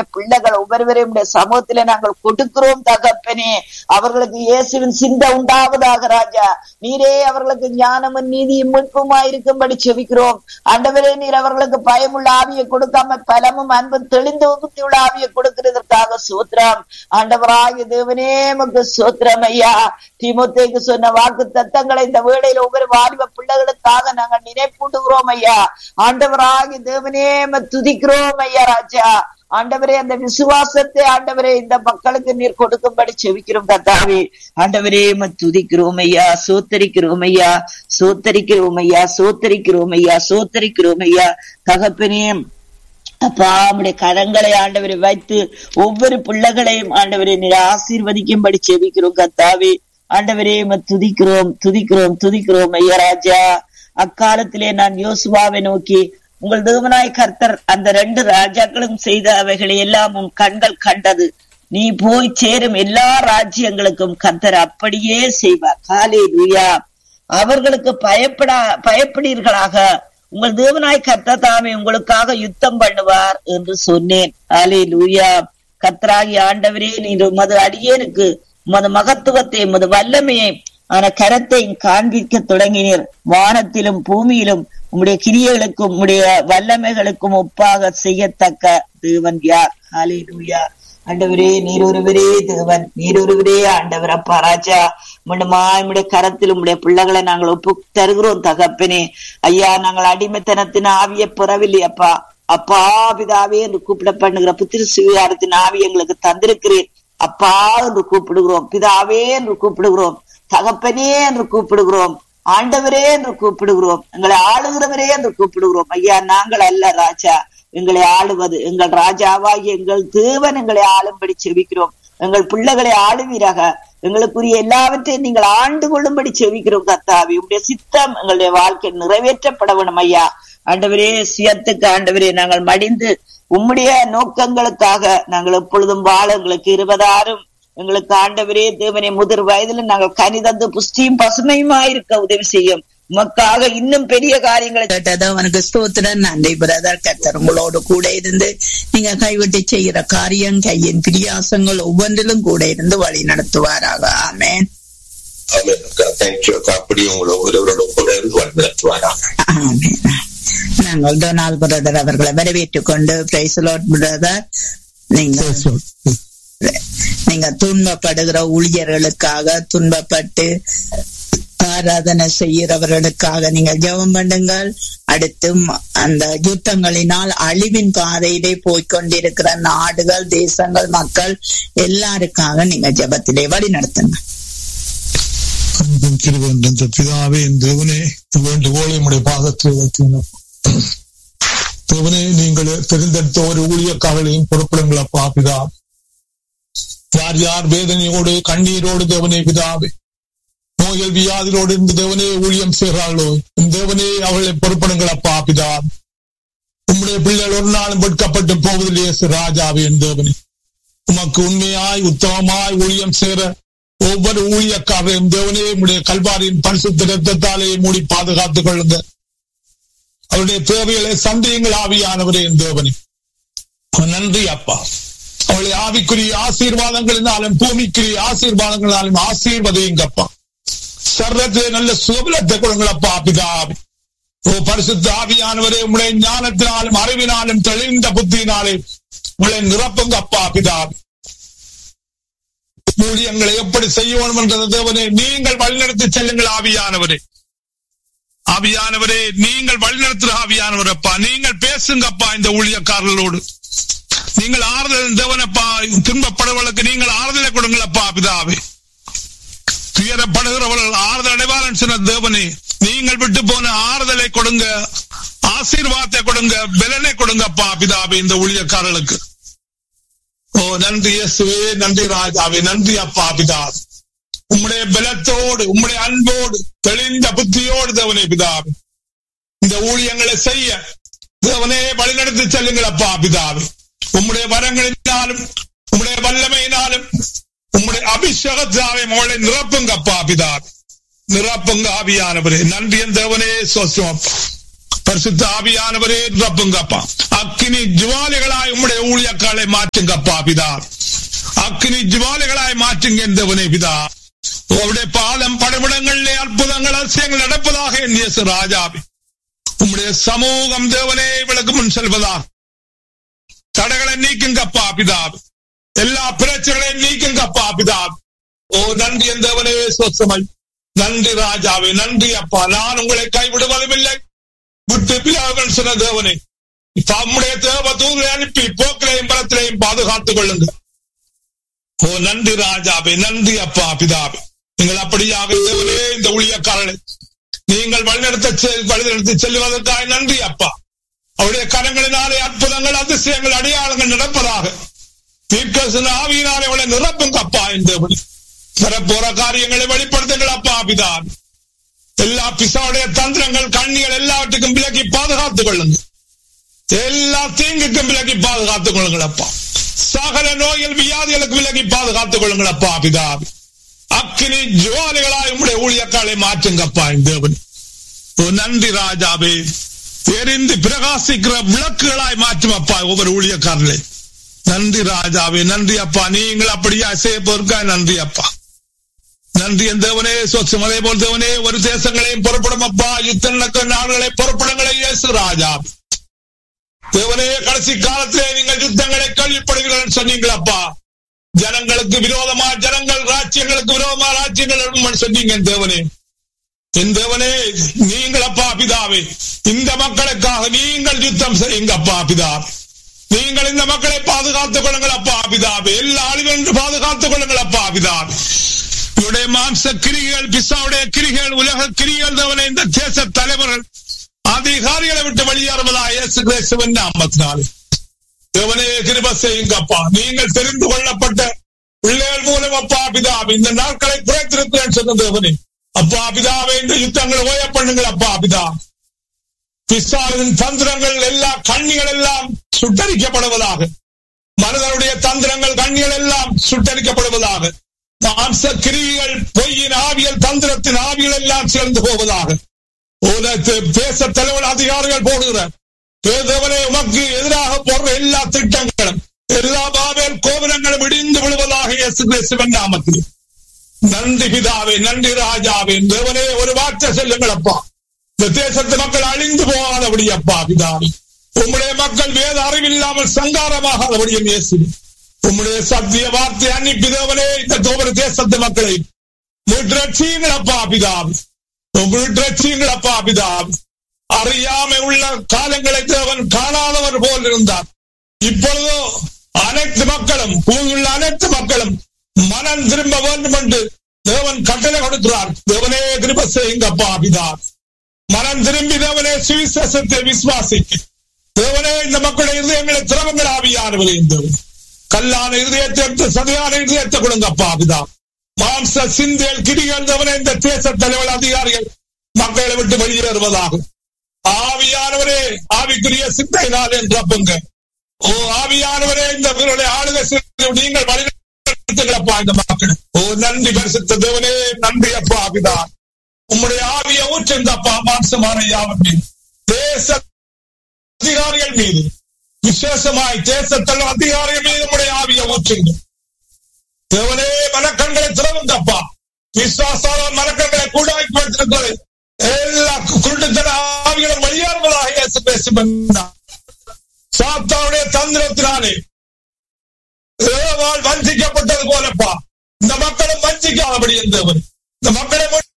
உடைய பிள்ளைகள் ஒவ்வொருவரையும் உடைய சமூகத்திலே நாங்கள் கொடுக்கிறோம் தகப்பனே அவர்களுக்கு இயேசுவின் சிந்தை உண்டாவதாக ராஜா நீரே அவர்களுக்கு ஞானமும் நீதியும் மீட்புமாய் இருக்கும்படி செபிக்கிறோம் ஆண்டவரே நீர் அவர்களுக்கு பயமுள்ள ஆவியை கொடுக்காம பலமும் அன்பும் தெளிந்த உள்ள ஆவியை கொடுக்கிறதற்காக சூத்திரம் ஆண்டவராகிய தேவனே மக்கு சூத்திரம் ஐயா திமுத்தைக்கு சொன்ன வாக்கு தத்தங்களை இந்த வேளையில ஒவ்வொரு வாலிப பிள்ளைகளுக்காக நாங்கள் நினைப்பூட்டுகிறோம் ஐயா ஆண்டவராகிய தேவனே ம துதிக்கிறோம் ஐயா ராஜா ஆண்டவரே அந்த விசுவாசத்தை ஆண்டவரே இந்த மக்களுக்கு நீர் கொடுக்கும்படி செவிக்கிறோம் கத்தாவே ஆண்டவரே ம துதிக்கிறோம் ஐயா சோத்தரிக்கிறோம் ஐயா சோத்தரிக்கிறோம் ஐயா சோத்தரிக்கிறோம் ஐயா சோத்தரிக்கிறோம் ஐயா தகப்பனே அப்பா நம்முடைய கரங்களை ஆண்டவரை வைத்து ஒவ்வொரு பிள்ளைகளையும் ஆண்டவரை நீர் ஆசீர்வதிக்கும்படி செவிக்கிறோம் கத்தாவே ஆண்டவரே ம துதிக்கிறோம் துதிக்கிறோம் துதிக்கிறோம் ஐயா ராஜா அக்காலத்திலே நான் யோசுவாவை நோக்கி உங்கள் தேவனாய் கர்த்தர் அந்த ரெண்டு ராஜாக்களும் செய்த அவைகளை எல்லாம் உன் கண்கள் கண்டது நீ போய் சேரும் எல்லா ராஜ்யங்களுக்கும் கர்த்தர் அப்படியே செய்வார் காலே லூயா அவர்களுக்கு பயப்படா பயப்படீர்களாக உங்கள் தேவனாய் கர்த்தர் தாமே உங்களுக்காக யுத்தம் பண்ணுவார் என்று சொன்னேன் காலே லூயா கர்த்தராகி ஆண்டவரே நீ உமது அடியேனுக்கு உமது மகத்துவத்தை உமது வல்லமையை ஆன கரத்தை காண்பிக்க தொடங்கினீர் வானத்திலும் பூமியிலும் உம்முடைய கிரியைகளுக்கும் உம்முடைய வல்லமைகளுக்கும் ஒப்பாக செய்யத்தக்க தேவன் யார் ஹalleluya ஆண்டவரே நீர் ஒருவரே தேவன் நீர் ஒருவரே ஆண்டவர் அப்பா ராஜா முன்னமா உம்முடைய கரத்தில் உம்முடைய பிள்ளைகளை நாங்கள் ஒப்பு தருகிறோம் தகப்பனே ஐயா நாங்கள் அடிமைத்தனத்தின் ஆவியை பெறவில்லை அப்பா அப்பா பிதாவே என்று கூப்பிட பண்ணுகிற புத்திர சுவிகாரத்தின் ஆவி எங்களுக்கு தந்திருக்கிறேன் அப்பா என்று கூப்பிடுகிறோம் பிதாவே என்று கூப்பிடுகிறோம் தகப்பனே என்று கூப்பிடுகிறோம் ஆண்டவரே என்று கூப்பிடுகிறோம் எங்களை ஆளுகிறவரே என்று கூப்பிடுகிறோம் ஐயா நாங்கள் அல்ல ராஜா எங்களை ஆளுவது எங்கள் ராஜாவாகி எங்கள் தேவன் எங்களை ஆளும்படி செவிக்கிறோம் எங்கள் பிள்ளைகளை ஆளுவீராக எங்களுக்குரிய எல்லாவற்றையும் நீங்கள் ஆண்டு கொள்ளும்படி செவிக்கிறோம் கத்தாவி உங்களுடைய சித்தம் எங்களுடைய வாழ்க்கை நிறைவேற்றப்பட வேணும் ஐயா ஆண்டவரே சுயத்துக்கு ஆண்டவரே நாங்கள் மடிந்து உம்முடைய நோக்கங்களுக்காக நாங்கள் எப்பொழுதும் வாழ எங்களுக்கு இருபதாயிரம் எங்களுக்கு ஆண்டவரே தேவனை முதிர் வயதுல நாங்கள் கனிதந்து புஷ்டியும் பசுமையுமா இருக்க உதவி செய்யும் உமக்காக இன்னும் பெரிய காரியங்களை கேட்டது அவனுக்கு ஸ்தோத்திரம் நன்றி பிரதர் கத்தர் உங்களோடு கூட இருந்து நீங்க கைவிட்டு செய்யற காரியம் கையின் பிரியாசங்கள் ஒவ்வொன்றிலும் கூட இருந்து வழி நடத்துவாராக ஆமேன் ஆமென் அக்கா தேங்க்யூ அக்கா அப்படி உங்களை ஒவ்வொருவரோட கூட இருந்து வழிநடத்துவாராக ஆமேன் நாங்கள் டொனால்ட் பிரதர் அவர்களை வரவேற்றுக் கொண்டு பிரைசலோட் பிரதர் நீங்க நீங்க துன்பப்படுகிற ஊழியர்களுக்காக துன்பப்பட்டு ஆராதனை செய்கிறவர்களுக்காக நீங்கள் ஜெபம் பண்ணுங்கள் அடுத்து அந்த யுத்தங்களினால் அழிவின் பாதையிலே போய்கொண்டிருக்கிற நாடுகள் தேசங்கள் மக்கள் எல்லாருக்காக நீங்க ஜெபத்திலே வழி நடத்துங்க அன்பும் கிருபென்ற பிதாவே என் தேவனே வேண்டுகோளை உடைய பாதத்தில் வைத்தீங்க தேவனே நீங்கள் தெரிந்தெடுத்த ஒரு ஊழியக்காரர்களையும் பொறுப்பிடுங்கள் அப்பா பிதா யார் யார் வேதனையோடு கண்ணீரோடு தேவனே பிதாவே நோய்கள் வியாதிகளோடு இந்த தேவனே ஊழியம் செய்கிறார்களோ இந்த தேவனே அவர்களை பொறுப்படுங்கள் அப்பா பிதா உம்முடைய பிள்ளைகள் ஒரு நாளும் வெட்கப்பட்டு போவதில்லையே ராஜாவே என் தேவனே உமக்கு உண்மையாய் உத்தமமாய் ஊழியம் செய்கிற ஒவ்வொரு ஊழியக்காரரையும் தேவனே உடைய கல்வாரியின் பரிசுத்த ரத்தத்தாலே மூடி பாதுகாத்துக் கொள்ளுங்க அவருடைய தேவைகளை சந்தேகங்கள் ஆவியானவரே என் தேவனே நன்றி அப்பா அவளை ஆவிக்குரிய ஆசீர்வாதங்களினாலும் பூமிக்குரிய ஆசீர்வாதங்களினாலும் ஆசீர்வதையுங்கப்பா சர்வத்திலே நல்ல சுகபலத்தை கொடுங்களப்பா பிதாவி ஓ பரிசுத்த ஆவியானவரே உங்களுடைய ஞானத்தினாலும் அறிவினாலும் தெளிந்த புத்தியினாலே உங்களை நிரப்புங்க அப்பா பிதாவி ஊழியங்களை எப்படி செய்ய வேண்டும் என்ற தேவனே நீங்கள் வழிநடத்தி செல்லுங்கள் ஆவியானவரே ஆவியானவரே நீங்கள் வழிநடத்துற ஆவியானவர் அப்பா நீங்கள் பேசுங்கப்பா இந்த ஊழியக்காரர்களோடு நீங்கள் ஆறுதல் தேவனப்பா துன்பப்படுவர்களுக்கு நீங்கள் ஆறுதலை கொடுங்களப்பா பிதாவே துயரப்படுகிறவர்கள் ஆறுதல் அடைவாரன் சொன்ன தேவனே நீங்கள் விட்டு போன ஆறுதலை கொடுங்க ஆசீர்வாதத்தை கொடுங்க பலனை கொடுங்கப்பா பிதாவே இந்த ஊழியக்காரர்களுக்கு ஓ நன்றி இயேசுவே நன்றி ராஜாவே நன்றி அப்பா பிதா உம்முடைய பலத்தோடு உம்முடைய அன்போடு தெளிந்த புத்தியோடு தேவனே பிதாவே இந்த ஊழியங்களை செய்ய தேவனே வழிநடத்தி செல்லுங்கள் அப்பா பிதாவே உம்முடைய வரங்களினாலும் உம்முடைய வல்லமையினாலும் உம்முடைய அபிஷேகத்தாவே மகளை நிரப்புங்க அப்பா பிதாவே நிரப்புங்க ஆவியானவரே நன்றி என் தேவனே சோசம் பரிசுத்த ஆவியானவரே ரப்புங்கப்பா அக்கினி ஜுவாலிகளாய் உம்முடைய ஊழியக்காலை மாற்றுங்கப்பா பிதா அக்கினி ஜுவாலிகளாய் மாற்றுங்க என்றவனே பிதா உங்களுடைய பாலம் படமிடங்களிலே அற்புதங்கள் அதிசயங்கள் நடப்பதாக என் இயேசு ராஜாவே உம்முடைய சமூகம் தேவனே விளக்கு முன் செல்வதாக தடைகளை நீக்குங்கப்பா பிதாவே எல்லா பிரச்சனைகளையும் நீக்குங்கப்பா பிதாவே ஓ நன்றி என்றவனே சொசமை நன்றி ராஜாவே நன்றி அப்பா நான் உங்களை கைவிடுவதும் இல்லை விட்டு பிதாவன் சொன்ன தேவனே தம்முடைய தேவ தூதரை அனுப்பி போக்கிலையும் பலத்திலையும் பாதுகாத்துக் கொள்ளுங்க ஓ நன்றி ராஜாவே நன்றி அப்பா பிதாவே நீங்கள் அப்படியாக தேவனே இந்த ஊழியக்காரனை நீங்கள் வழிநடத்த செ- வழிநடத்தி செல்வதற்காக நன்றி அப்பா அவருடைய கரங்களினாலே அற்புதங்கள் அதிசயங்கள் அடையாளங்கள் நடப்பதாக தீர்க்கசன ஆவியினாலே அவளை நிரப்புங்க அப்பா இந்த வரப்போற காரியங்களை வெளிப்படுத்துங்கள் அப்பா பிதான் எல்லா பிசாவுடைய தந்திரங்கள் கண்ணிகள் எல்லாவற்றுக்கும் விலக்கி பாதுகாத்துக் கொள்ளுங்க எல்லா தீங்குக்கும் விலக்கி பாதுகாத்துக் கொள்ளுங்கள் அப்பா சகல நோய்கள் வியாதிகளுக்கு விலக்கி பாதுகாத்துக் கொள்ளுங்கள் அப்பா பிதாவி அக்கினி ஜுவாலிகளாய் உங்களுடைய ஊழியக்காலை மாற்றுங்கப்பா இந்த தேவன் ஓ நன்றி ராஜாவே எரிந்து பிரகாசிக்கிற விளக்குகளாய் மாற்றும் அப்பா ஒவ்வொரு ஊழியக்காரர்களே நன்றி ராஜாவே நன்றி அப்பா நீங்கள் அப்படியா செய்ய போருக்காய் நன்றி அப்பா நன்றி என் தேவனே சொச்சம் அதே போல் தேவனே ஒரு தேசங்களையும் புறப்படும் அப்பா யுத்த நாடுகளை புறப்படுங்களை இயேசு ராஜா தேவனே கடைசி காலத்திலே நீங்கள் யுத்தங்களை கேள்விப்படுகிறேன் சொன்னீங்கள் அப்பா ஜனங்களுக்கு விரோதமா ஜனங்கள் ராஜ்யங்களுக்கு விரோதமா ராஜ்யங்கள் வரும்னு சொன்னீங்க என் தேவனே என் தேவனே நீங்கள் அப்பா பிதாவே இந்த மக்களுக்காக நீங்கள் யுத்தம் செய்யுங்க அப்பா பிதாவே நீங்கள் இந்த மக்களை பாதுகாத்துக் கொள்ளுங்கள் அப்பா பிதாவே எல்லா அழிவென்று பாதுகாத்துக் கொள்ளுங்கள் அப்பா பிதாவே இவருடைய மாம்ச கிரிகள் பிசாவுடைய கிரிகள் உலக கிரிகள் தவனை இந்த தேச தலைவர்கள் அதிகாரிகளை விட்டு வெளியேறுவதா இயேசு கிறிஸ்துவின் நாமத்தினாலே தேவனே கிருப செய்யுங்க அப்பா நீங்கள் தெரிந்து கொள்ளப்பட்ட பிள்ளைகள் மூலம் அப்பா பிதாவே இந்த நாட்களை குறைத்திருக்கிறேன் சொன்ன தேவனே அப்பா பிதாவே இந்த யுத்தங்களை ஓய பண்ணுங்கள் அப்பா பிதா பிசாவின் தந்திரங்கள் எல்லா கண்ணிகள் எல்லாம் சுட்டரிக்கப்படுவதாக மனிதனுடைய தந்திரங்கள் கண்ணிகள் எல்லாம் சுட்டரிக்கப்படுவதாக மாம்ச கிரிகள் பொய்யின் ஆவியல் தந்திரத்தின் ஆவியல் எல்லாம் சேர்ந்து போவதாக உனக்கு பேச தலைவர் அதிகாரிகள் போடுகிற பேதவனே உமக்கு எதிராக போடுற எல்லா திட்டங்களும் எல்லா பாவேல் கோபுரங்களும் இடிந்து விழுவதாக இயேசு கிறிஸ்துவின் நாமத்தில் நன்றி பிதாவே நன்றி ராஜாவே தேவனே ஒரு வார்த்தை செல்லுங்கள் அப்பா இந்த தேசத்து மக்கள் அழிந்து போகாதபடி அப்பா பிதாவே உம்முடைய மக்கள் வேத அறிவில்லாமல் சங்காரமாகாதபடியும் இயேசு உம்முடைய சத்திய வார்த்தை அன்னிப்பி தேவனே இந்த தோபர தேசத்து மக்களை மீட்டரட்சியுங்கள் அப்பா பிதாவே மீட்டரட்சியுங்கள் அப்பா பிதாவே அறியாமை உள்ள காலங்களை தேவன் காணாதவர் போல் இருந்தார் இப்பொழுதோ அனைத்து மக்களும் பூமியுள்ள அனைத்து மக்களும் மனம் திரும்ப வேண்டும் என்று தேவன் கட்டளை கொடுக்கிறார் தேவனே திரும்ப செய்யுங்கப்பா பிதா மனம் திரும்பி தேவனே சுவிசேஷத்தை விசுவாசிக்கு தேவனே இந்த மக்களுடைய இருதயங்களை திரவங்கள் ஆவியானவரே தேவன் கல்லான இருதயத்தை எடுத்து சதையான இருதயத்தை கொடுங்கப்பா பிதா மாம்ச சிந்தியல் கிரிகள் தேவனே இந்த தேச தலைவர் அதிகாரிகள் மக்களை விட்டு வெளியேறுவதாகும் ஆவியானவரே ஆவிக்குரிய சிந்தையினால் என்றப்பங்க ஓ ஆவியானவரே இந்த இவருடைய ஆளுகை செய்து நீங்கள் வழிநடத்துங்களப்பா இந்த மக்கள் ஓ நன்றி பரிசுத்த தேவனே நன்றி அப்பா ஆவிதா உம்முடைய ஆவிய ஊற்றுந்தப்பா மாம்சமான யாவர் மீது தேச அதிகாரிகள் மீது விசேஷமாய் தேசத்தில் அதிகாரிகள் மீது உம்முடைய ஆவிய ஊற்றுங்க தேவனே மனக்கண்களை திறவுங்கப்பா விசுவாசான மனக்கண்களை கூடாக்கி வைத்திருக்கிறது எல்லா குருட்டுத்தன ஆவிகளும் வெளியேறுவதாக இயேசு பேசும் சாத்தாவுடைய தந்திரத்தினாலே ஏவாள் வஞ்சிக்கப்பட்டது போலப்பா இந்த மக்களும் வஞ்சிக்காதபடி இருந்தவர் இந்த மக்களை